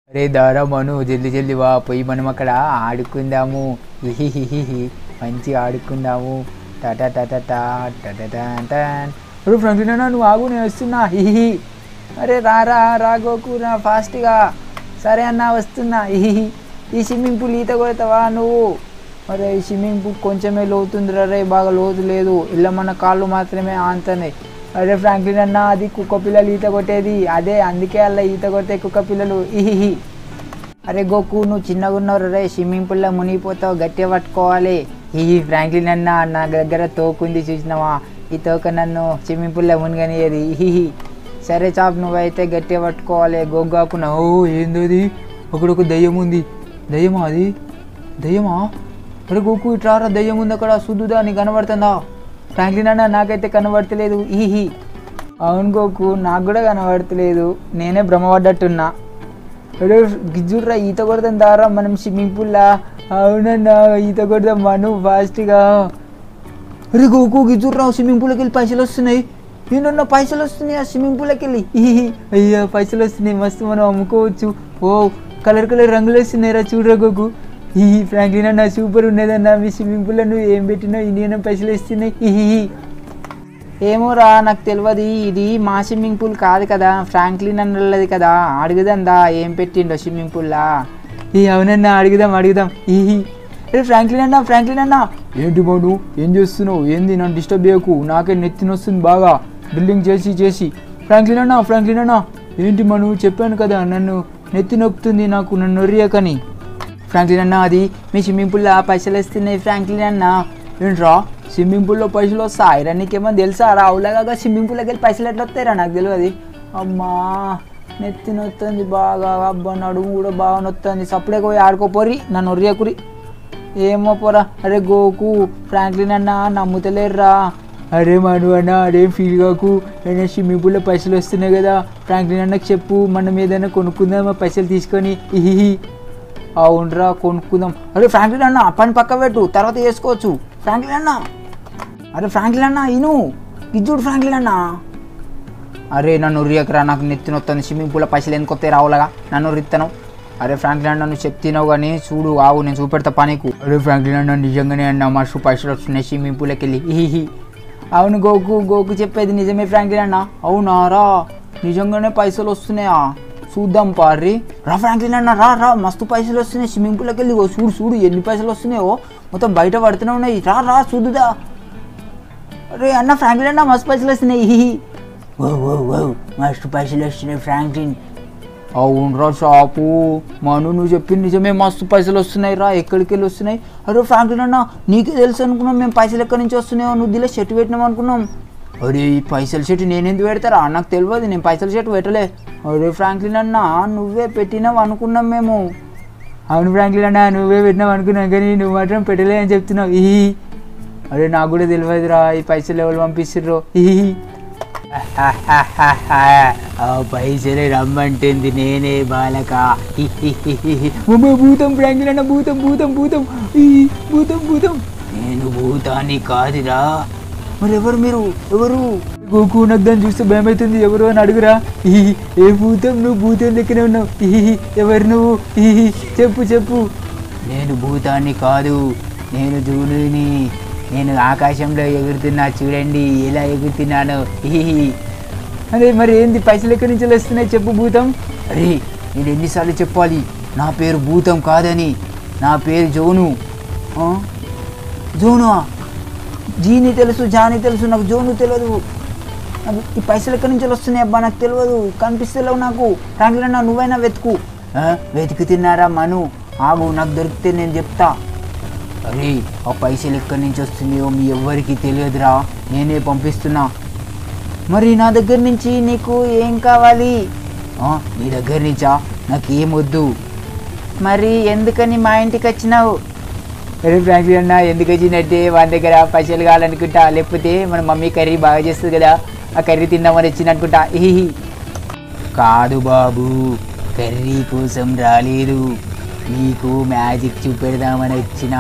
అరే దారా మను జల్ది జల్ది వా పోయి మనం అక్కడ ఆడుకుందాము ఇహిహిహిహి మంచిగా ఆడుకుందాము టటా టటా టటటాన్ అరే ఫ్రంక్లిన్ అన్న నువ్వు ఆగు నేను వస్తున్నా హిహి అరే రారా రాగోకు నా ఫాస్ట్గా సరే అన్న వస్తున్నా ఇహిహి ఈ స్విమ్మింగ్ పూల్ ఈత కొడతావా నువ్వు అరే ఈ స్విమ్మింగ్ పూల్ కొంచెమే లోతుంది రే బాగా లోతు లేదు ఇలా మన కాళ్ళు మాత్రమే ఆంతన్నాయి అరే ఫ్రాంక్లిన్ అన్న అది కుక్క పిల్లలు ఈత కొట్టేది అదే అందుకే అలా ఈత కొట్టే కుక్క పిల్లలు ఇహిహి అరే గోకు నువ్వు చిన్నగా ఉన్నావు రే స్విమ్మింగ్ పూల్లో మునిగిపోతావు గట్టిగా పట్టుకోవాలి ఈ ఫ్రాంక్లిన్ అన్న నా దగ్గర తోకుంది చూసినావా ఈ తోక నన్ను స్విమ్మింగ్ పూల్లో మునిగనియది హిహి సరే చాప్ నువ్వైతే గట్టిగా పట్టుకోవాలి గోగాకున ఓ ఏందది అక్కడ ఒక దయ్యం ఉంది దయ్యమా అది దయ్యమా అరే గోకు ఇట్రారా దయ్యం ఉంది అక్కడ సుద్దుదా నీకు కనబడుతుందా ఫ్రాంక్లిన్ అన్న నాకైతే కనబడతలేదు ఈహి అవును గోకు నాకు కూడా కనబడతలేదు నేనే భ్రమపడ్డట్టున్నా అరే గిజ్జుడ్రా ఈత కొడదాం దారా మనం స్విమ్మింగ్ పూల్లా అవునన్నా ఈత కొడదాం మను ఫాస్ట్గా అరే గోకు గిజ్జుడ్రా స్విమ్మింగ్ పూల్కి వెళ్ళి పైసలు వస్తున్నాయి ఏంటన్నా పైసలు వస్తున్నాయి ఆ స్విమ్మింగ్ పూల్కి వెళ్ళి ఇహి, అయ్యా పైసలు వస్తున్నాయి మస్తు మనం అమ్ముకోవచ్చు ఓ కలర్ కలర్ రంగులు వస్తున్నాయి రా చూడరా గోకు ఈ ఫ్రాంక్లిన్ అన్న సూపర్ ఉన్నదన్నా మీ స్విమ్మింగ్ పూల్లో నువ్వు ఏం పెట్టినావు ఇండియన్ పైసలు వస్తున్నాయి ఇహి ఏమోరా నాకు తెలియదు ఇది మా స్విమ్మింగ్ పూల్ కాదు కదా ఫ్రాంక్లిన్ అన్నది కదా అడుగుదందా ఏం పెట్టిండో స్విమ్మింగ్ పూల్లా ఈ అవునన్నా అడుగుదాం అడుగుదాం ఈ ఏ ఫ్రాంక్లిన్ అన్న ఫ్రాంక్లిన్ అన్న ఏంటి బాడు ఏం చేస్తున్నావు ఏంది నన్ను డిస్టర్బ్ చేయకు నాకే నెత్తిన వస్తుంది బాగా డ్రిల్లింగ్ చేసి చేసి ఫ్రాంక్లిన్ అన్న ఫ్రాంక్లిన్ అన్న ఏంటి మను చెప్పాను కదా నన్ను నెత్తి నొప్పుతుంది నాకు నన్ను నొర్రియకని ఫ్రాంక్లిన్ అన్న అది మీ స్విమ్మింగ్ పూల్లో పైసలు వస్తున్నాయి ఫ్రాంక్లిన్ అన్న ఏంట్రా స్విమ్మింగ్ పూల్లో పైసలు వస్తాయి రా నీకేమో తెలుసా రా అవులాగా స్విమ్మింగ్ పూల్లోకి వెళ్ళి పైసలు ఎట్లా వస్తాయిరా నాకు తెలియదు అమ్మా నెత్తి నొత్తుంది బాగా అబ్బా నడుము కూడా బాగా నొత్తుంది సప్పుడే పోయి ఆడుకోపోరి నన్ను ఒర్రియకురి ఏమో పోరా అరే గోకు ఫ్రాంక్లిన్ అన్న నమ్ముతలేరురా అరే మను అన్న అదేం ఫీల్ కాకు అయినా స్విమ్మింగ్ పూల్లో పైసలు వస్తున్నాయి కదా ఫ్రాంక్లిన్ అన్నకు చెప్పు మనం ఏదైనా కొనుక్కుందామా పైసలు తీసుకొని ఇహి అవునరా కొనుక్కుందాం అరే ఫ్రాంక్లిన్ అన్న పని పక్క పెట్టు తర్వాత చేసుకోవచ్చు ఫ్రాంక్లిన్ అన్న అరే ఫ్రాంక్లిన్ అన్న ఇను ఇజ్జుడు ఫ్రాంక్లిన్ అన్న అరే నన్ను రియకరా నాకు నెత్తి నొత్తుంది స్విమ్మింగ్ పూల్ పైసలు ఎందుకు వస్తాయి రావులగా నన్ను రిత్తను అరే ఫ్రాంక్లిన్ అన్న నువ్వు చెప్తున్నావు కానీ చూడు ఆవు నేను చూపెడతా పనికి అరే ఫ్రాంక్లిన్ అన్న నిజంగానే అన్న మస్తు పైసలు వస్తున్నాయి స్విమ్మింగ్ పూల్కి వెళ్ళి హిహి అవును గోకు గోకు చెప్పేది నిజమే ఫ్రాంక్లిన్ అన్న అవునారా నిజంగానే పైసలు వస్తున్నాయా చూద్దాం పార్రి రా ఫ్రాంక్లిన్ అన్న రా రా మస్తు పైసలు వస్తున్నాయి స్విమ్మింగ్ పూల్కి వెళ్ళి ఓ చూడు చూడు ఎన్ని పైసలు వస్తున్నాయో మొత్తం బయట పడుతూనే ఉన్నాయి రా రా చూదుదా అరే అన్న ఫ్రాంక్లిన్ అన్న మస్తు పైసలు వస్తున్నాయి హిహి ఓ ఓ ఓ మస్తు పైసలు వస్తున్నాయి ఫ్రాంక్లిన్ అవునరా షాపు మను నువ్వు చెప్పింది నిజమే మస్తు పైసలు వస్తున్నాయి రా ఎక్కడికి వెళ్ళి వస్తున్నాయి అరే ఫ్రాంక్లిన్ అన్న నీకే తెలుసు అనుకున్నాం మేము పైసలు ఎక్కడి నుంచి వస్తున్నాయో నువ్వు దిలే షర్ట్ పెట్టినాం అనుకున్నాం అరే ఈ పైసల షర్ట్ నేనెందుకు పెడతారా నాకు తెలియదు నేను పైసల షర్ట్ పెట్టలే అరే ఫ్రాంక్లిన్ అన్న నువ్వే పెట్టినావు అనుకున్నాం మేము అవును ఫ్రాంక్లిన్ అన్న నువ్వే పెట్టినావు అనుకున్నాం కానీ నువ్వు మాత్రం పెట్టలే అని చెప్తున్నావు ఈ అరే నాకు కూడా తెలియదురా ఈ పైసలు ఎవరు పంపిస్తుర్రో ఈ ఆ పైసలు రమ్మంటుంది నేనే బాలక ఉమ్మ భూతం ఫ్రాంక్లిన్ అన్న భూతం భూతం భూతం ఈ భూతం భూతం నేను భూతాన్ని కాదురా మరి ఎవరు మీరు ఎవరు గోకు నాకు దాన్ని చూస్తే భయం అవుతుంది ఎవరు అని అడుగురా ఈ ఏ భూతం నువ్వు భూతం లెక్కనే ఉన్నావు ఈ ఎవరు నువ్వు ఈ చెప్పు చెప్పు నేను భూతాన్ని కాదు నేను జూనుని నేను ఆకాశంలో ఎగురుతున్నా చూడండి ఎలా ఎగురుతున్నాను ఈ అరే మరి ఏంది పైసలు ఎక్కడి నుంచి వస్తున్నాయి చెప్పు భూతం అరే నేను ఎన్నిసార్లు చెప్పాలి నా పేరు భూతం కాదని నా పేరు జోను ఆ? జోను జీని తెలుసు జాని తెలుసు నాకు జోను తెలియదు నాకు ఈ పైసలు ఎక్కడి నుంచి వస్తున్నాయి అబ్బా నాకు తెలియదు కనిపిస్తలేవు నాకు ఫ్రాంక్లిన్ నువ్వైనా వెతుకు ఆ, వెతుకుతున్నారా మను ఆగు నాకు దొరికితే నేను చెప్తా అరే ఆ పైసలు ఎక్కడి నుంచి వస్తున్నాయో మీ ఎవ్వరికి తెలియదురా నేనే పంపిస్తున్నా మరి నా దగ్గర నుంచి నీకు ఏం కావాలి ఆ, నీ దగ్గర నుంచా నాకేం వద్దు మరి ఎందుకని మా ఇంటికి వచ్చినావు అరే ఫ్రాంక్లీ అన్న ఎందుకు వచ్చినట్టే వాని దగ్గర పైసలు కావాలనుకుంటా లేకపోతే మన మమ్మీ కర్రీ బాగా చేస్తుంది కదా ఆ కర్రీ తిందామని వచ్చింది అనుకుంటా ఇహి కాదు బాబు కర్రీ కోసం రాలేదు నీకు మ్యాజిక్ చూపెడదామని వచ్చిన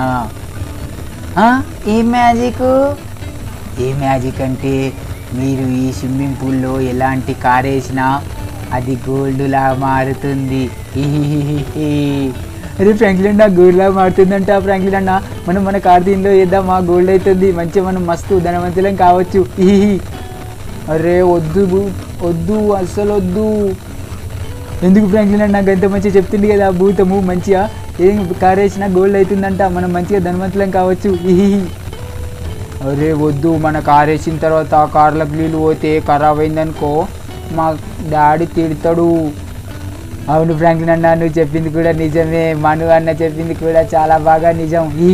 ఏం మ్యాజిక్ ఏ మ్యాజిక్ అంటే మీరు ఈ స్విమ్మింగ్ పూల్లో ఎలాంటి కార్ వేసినా అది గోల్డ్లా మారుతుంది హిహిహిహి. అరే ఫ్రాంక్లిన్ అన్న గోల్డ్ లాగా మారుతుందంట ఫ్రాంక్లిన్ అన్న మనం మన కార్ దీనిలో వేద్దామా గోల్డ్ అవుతుంది మంచిగా మనం మస్తు ధనవంతులం కావచ్చు హిహి అరే వద్దు బూ- వద్దు అస్సలు వద్దు ఎందుకు ఫ్రాంక్లిన్ అన్న నాకు ఎంత మంచిగా చెప్తుంది కదా భూతము మంచిగా ఏం కార్ వేసినా గోల్డ్ అవుతుందంట మనం మంచిగా ధనవంతులం కావచ్చు హిహి అరే వద్దు మన కార్ వేసిన తర్వాత ఆ కార్లకు నీళ్ళు పోతే ఖరాబ్ అయిందనుకో మా డాడీ తిడతాడు అవును ఫ్రాంక్లిన్ అన్న నువ్వు చెప్పింది కూడా నిజమే మను అన్న చెప్పింది కూడా చాలా బాగా నిజం ఈ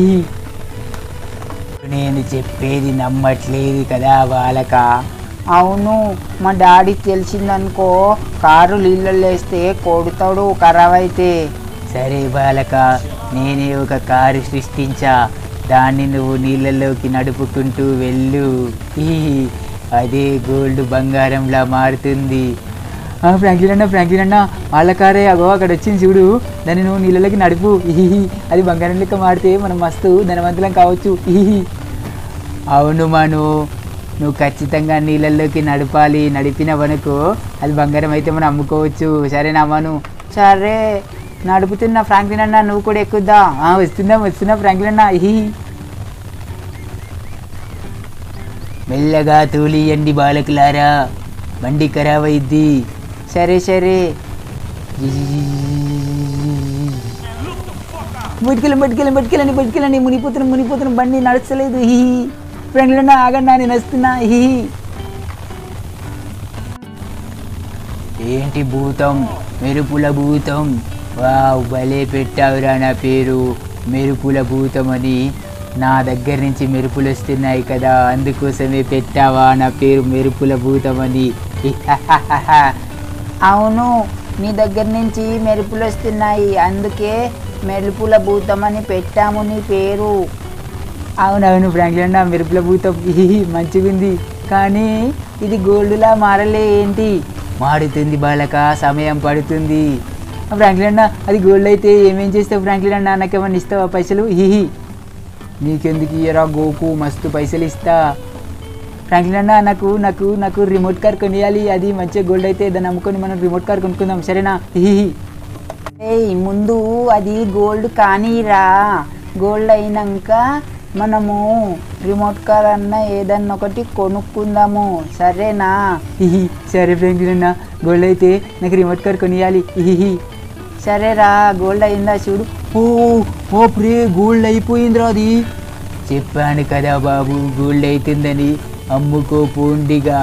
నేను చెప్పేది నమ్మట్లేదు కదా బాలక అవును మా డాడీ తెలిసిందనుకో కారు నీళ్ళల్లో వేస్తే కొడతాడు ఖరాబ్ అయితే సరే బాలక నేనే ఒక కారు సృష్టించా దాన్ని నువ్వు నీళ్ళలోకి నడుపుకుంటూ వెళ్ళు ఈ అదే గోల్డ్ బంగారంలా మారుతుంది ఆ, ఫ్రాంక్లిన్ అన్న ఫ్రాంక్లిన్ అన్న వాళ్ళ కారే అగో అక్కడ వచ్చింది చూడు దాన్ని నువ్వు నీళ్ళలోకి నడుపు ఇహిహి అది బంగారం లెక్క మాడితే మనం మస్తు ధనవంతులం కావచ్చు ఇహిహి అవును మను నువ్వు ఖచ్చితంగా నీళ్ళల్లోకి నడపాలి నడిపినవనుకో అది బంగారం అయితే మనం అమ్ముకోవచ్చు సరేనా మను సరే నడుపుతున్నా ఫ్రాంక్లిన్ అన్న నువ్వు కూడా ఎక్కుద్దా ఆ, వస్తున్నా వస్తున్నా ఫ్రాంక్లిన్ అన్న ఇహి మెల్లగా తోలియండి బాలకులారా బండి ఖరాబ్ అయింది సరే సరే బయటికెళ్ళి బయటికెళ్ళి బయటికెళ్ళండి బయటికెళ్ళండి మునిపోతున్న మునిపోతున్న బండి నడుస్తలేదు హీ ఫ్రెండ్లన్న ఆగండి నేను వస్తున్నా హీ ఏంటి భూతం మెరుపుల భూతం వావ్ భలే పెట్టావురా నా పేరు మెరుపుల భూతం అని నా దగ్గర నుంచి మెరుపులు వస్తున్నాయి కదా అందుకోసమే పెట్టావా నా పేరు మెరుపుల భూతం అని అవును నీ దగ్గర నుంచి మెరుపులు వస్తున్నాయి అందుకే మెరుపుల భూతం అని పెట్టాము నీ పేరు అవునవును ఫ్రాంక్లిన్ నా మెరుపుల భూతం ఇహి, మంచిగుంది కానీ ఇది గోల్డ్లా మారలే ఏంటి మారుతుంది బాలక సమయం పడుతుంది ఫ్రాంక్లిన్ అన్న అది గోల్డ్ అయితే ఏమేం చేస్తావు ఫ్రాంక్లిన్ అన్న నాకేమన్నా ఇస్తావా పైసలు హిహి నీకెందుకు ఇయ్యరా గోకు మస్తు పైసలు ఇస్తా ఫ్రాంక్లిన్ అన్న నాకు నాకు నాకు రిమోట్ కార్ కొనియాలి అది మంచిగా గోల్డ్ అయితే దాన్ని అమ్ముకొని మనం రిమోట్ కార్ కొనుక్కుందాం సరేనా హిహి ఏయ్ ముందు అది గోల్డ్ కానీరా గోల్డ్ అయినాక మనము రిమోట్ కార్ అన్న ఏదన్నా ఒకటి కొనుక్కుందాము సరేనా ఇహి సరే ఫ్రెండ్ అన్న గోల్డ్ అయితే నాకు రిమోట్ కార్ కొనియాలి ఇహి సరేరా గోల్డ్ అయిందా చూడు ఓ ఓ ప్రే గోల్డ్ అయిపోయిందిరా అది చెప్పాను కదా బాబు గోల్డ్ అవుతుందని అమ్ముకో పోండిగా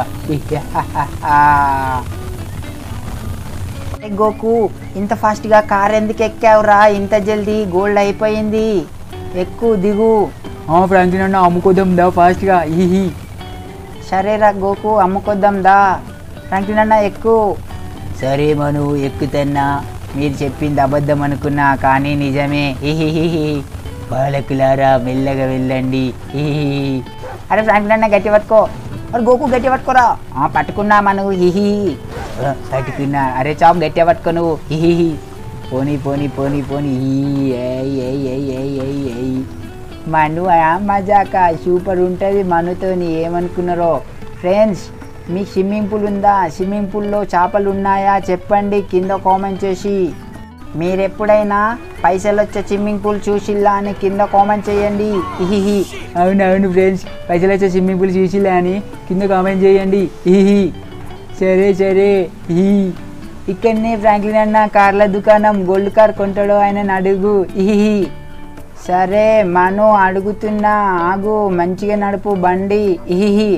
ఏ గోకు ఇంత ఫాస్ట్గా కార్ ఎందుకు ఎక్కావురా ఇంత జల్దీ గోల్డ్ అయిపోయింది ఎక్కు దిగు ఫ్రాంక్లిన్ అన్న అమ్ముకోదాం దా ఫాస్ట్గా ఇహి సరేరా గోకు అమ్ముకోద్దాం దా ఫ్రాంక్లిన్ అన్న ఎక్కు సరే మను ఎక్కుతన్నా మీరు చెప్పింది అబద్ధం అనుకున్నా కానీ నిజమే ఇహిహిహి బాలకులారా మెల్లగా వెళ్ళండి ఇహిహి అరే ఫ్రాంక్లిన్ అన్న గట్టి పట్టుకో అరే గోకు గట్టి పట్టుకోరా ఆ, పట్టుకున్నా మను హిహి ఆ, పట్టుకున్నా అరే చాప్ గట్టి పట్టుకో నువ్వు హిహి పోనీ పోనీ పోనీ పోనీ హీ, ఏయ్, ఏయ్, ఏయ్, ఏయ్, ఏయ్, ఏయ్. మను ఆ మజాక సూపర్ ఉంటుంది మనుతోని ఏమనుకున్నారో ఫ్రెండ్స్ మీ స్విమ్మింగ్ పూల్ ఉందా స్విమ్మింగ్ పూల్లో చేపలు ఉన్నాయా చెప్పండి కింద కామెంట్ చేసి మీరు ఎప్పుడైనా పైసలు వచ్చే స్విమ్మింగ్ పూల్ చూసిల్లా అని కింద కామెంట్ చేయండి ఇహిహి అవును అవును ఫ్రెండ్స్ పైసలు వచ్చే స్విమ్మింగ్ పూల్ చూసిల్లా అని కింద కామెంట్ చేయండి ఇహిహి సరే సరే ఈ ఇక్కడనే ఫ్రాంక్లిన్ అన్న కార్ల దుకాణం గోల్డ్ కార్ కొంటాడో ఆయన అడుగు ఇహి సరే మను అడుగుతున్నా ఆగు మంచిగా నడుపు బండి ఇహి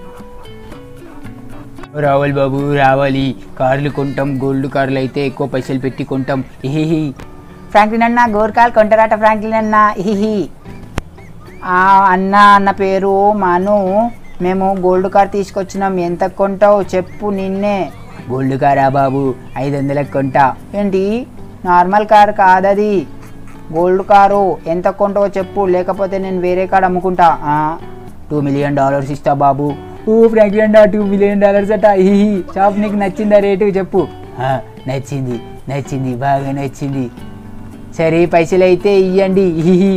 రావాలి బాబు రావాలి కార్లు కొంటాం గోల్డ్ కార్లు అయితే ఎక్కువ పైసలు పెట్టి కొంటాం ఇహి ఫ్రాంక్లిన్ అన్న గోల్డ్ కార్ కొంటారట ఫ్రాంక్లిన్ అన్న ఇహి ఆ అన్న అన్న పేరు మను మేము గోల్డ్ కార్ తీసుకొచ్చినాం ఎంత కొంటావు చెప్పు నిన్నే గోల్డ్ కారా బాబు ఐదు వందలకు కొంటా ఏంటి నార్మల్ కార్ కాదది గోల్డ్ కారు ఎంత కొంటావో చెప్పు లేకపోతే నేను వేరే కార్ అమ్ముకుంటా టూ మిలియన్ డాలర్స్ ఇస్తా బాబు ఓ ఫ్రాంక్లిన్ టూ మిలియన్ డాలర్స్ అట హీ షాప్ నీకు నచ్చిందా రేటు చెప్పు ఆ, నచ్చింది నచ్చింది బాగా నచ్చింది సరే పైసలు అయితే ఇయ్యండి హిహి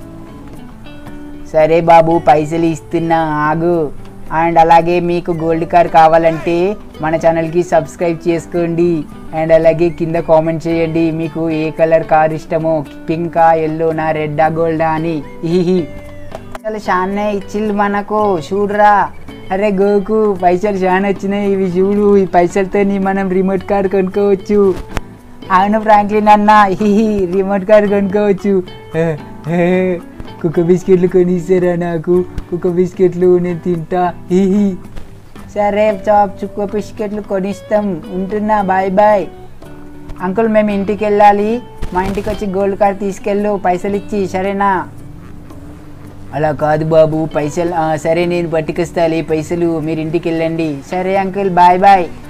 సరే బాబు పైసలు ఇస్తున్నా ఆగు అండ్ అలాగే మీకు గోల్డ్ కార్ కావాలంటే మన ఛానల్కి సబ్స్క్రైబ్ చేసుకోండి అండ్ అలాగే కింద కామెంట్ చేయండి మీకు ఏ కలర్ కార్ ఇష్టమో పింకా ఎల్లోనా రెడ్డా గోల్డా అని ఇహి పైసలు చాలా ఇచ్చిల్లు మనకు చూడరా అరే గోకు పైసలు చాలా వచ్చినాయి ఇవి చూడు ఈ పైసలతో మనం రిమోట్ కార్ కొనుక్కోవచ్చు అవును ఫ్రాంక్లిన్ అన్న హిహి రిమోట్ కార్ కొనుక్కోవచ్చు హే, హే, కుక్క బిస్కెట్లు కొనిస్తారా నాకు కుక్క బిస్కెట్లు నేను తింటా హిహి సరే చాప్ చుక్క బిస్కెట్లు కొనిస్తాం ఉంటున్నా బాయ్ బాయ్ అంకుల్ మేము ఇంటికి వెళ్ళాలి మా ఇంటికి వచ్చి గోల్డ్ కార్ తీసుకెళ్ళు పైసలు ఇచ్చి సరేనా అలా కాదు బాబు పైసలు ఆ, సరే నేను పట్టుకొస్తాలి పైసలు మీరు ఇంటికి వెళ్ళండి సరే అంకుల్ బాయ్ బాయ్